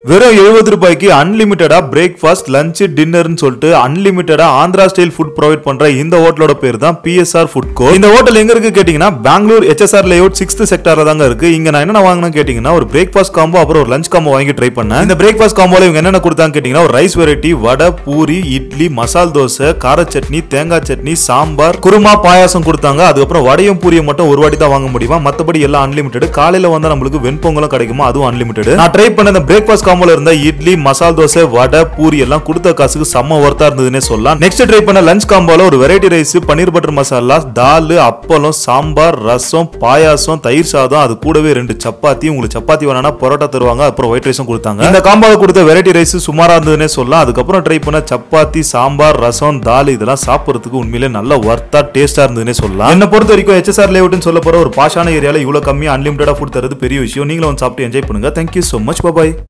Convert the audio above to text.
வெறும் எழுபது ரூபாய்க்கு அன்லிமிட்டடா பிரேக்ஃபாஸ்ட் லஞ்ச் டின்னர்னு சொல்லிட்டு அன்லிமிட்டடா ஆந்திரா ஸ்டைல் ஃபுட் ப்ரொவைட் பண்ற இந்த ஹோட்டலோட பேர் தான் பிஎஸ்ஆர் ஃபுட் கோ இந்த ஹோட்டல் எங்க இருக்கு கேட்டீங்கன்னா பெங்களூர் ஹெச்எஸ்ஆர் லேஅவுட் சிக்ஸ்த் செக்டார்ல தாங்க இருக்கு இங்க நான் என்ன வாங்கினேன் கேட்டீங்கன்னா ஒரு பிரேக்ஃபாஸ்ட் காம்போ அப்புறம் ஒரு லஞ்ச் காம்போ வாங்கி ட்ரை பண்ணேன் இந்த பிரேக்ஃபாஸ்ட் காம்போல இவங்க என்னென்ன கொடுத்தாங்க கேட்டீங்கன்னா ஒரு ரைஸ் வெரைட்டி வடை பூரி இட்லி மசால் தோசை கார சட்னி தேங்காய் சட்னி சாம்பார் குருமா பாயாசம் கொடுத்தாங்க அதுக்கப்புறம் வடையும் பூரியும் மட்டும் ஒரு வாட்டி தான் வாங்க முடியுமா மத்தபடி எல்லாம் அன்லிமிட்டட் காலையில வந்து நம்மளுக்கு வெண்பொங்கலும் கிடைக்குமா அதுவும் அன்லிமிட்டட் நான் ட்ரை பண்ண இந்த பிரேக்ஃபாஸ்ட் காம்போல இருந்த இட்லி மசால் தோசை வடை பூரி எல்லாம் கொடுத்த காசுக்கு செம்ம ஒர்த்தா இருந்ததுன்னே சொல்லலாம் நெக்ஸ்ட் ட்ரை பண்ண லஞ்ச் காம்போல ஒரு variety rice paneer butter masala தால் அப்பளம் சாம்பார் ரசம் பாயாசம் தயிர் சாதம் அது கூடவே ரெண்டு சப்பாத்தி உங்களுக்கு சப்பாத்தி வேணா பரோட்டா தருவாங்க அப்புறம் ஒயிட் ரைஸும் கொடுத்தாங்க இந்த காம்பாவை கொடுத்த வெரைட்டி ரைஸ் சுமாரா இருந்ததுன்னே சொல்லலாம் அதுக்கப்புறம் ட்ரை பண்ண சப்பாத்தி சாம்பார் ரசம் தால் இதெல்லாம் சாப்பிடுறதுக்கு உண்மையிலே நல்ல ஒர்த்தா டேஸ்டா இருந்ததுன்னே சொல்லலாம் என்ன பொறுத்த வரைக்கும் ஹெச்எஸ்ஆர் லேவுட்னு சொல்ல போற ஒரு பாஷான ஏரியால இவ்வளவு கம்மி அன்லிமிட்டடா ஃபுட் தரது பெரிய விஷயம் நீங்களும் வந்து சாப்பிட்டு என்ஜாய் பண்ணுங்க தேங்க்யூ so மச் பாய்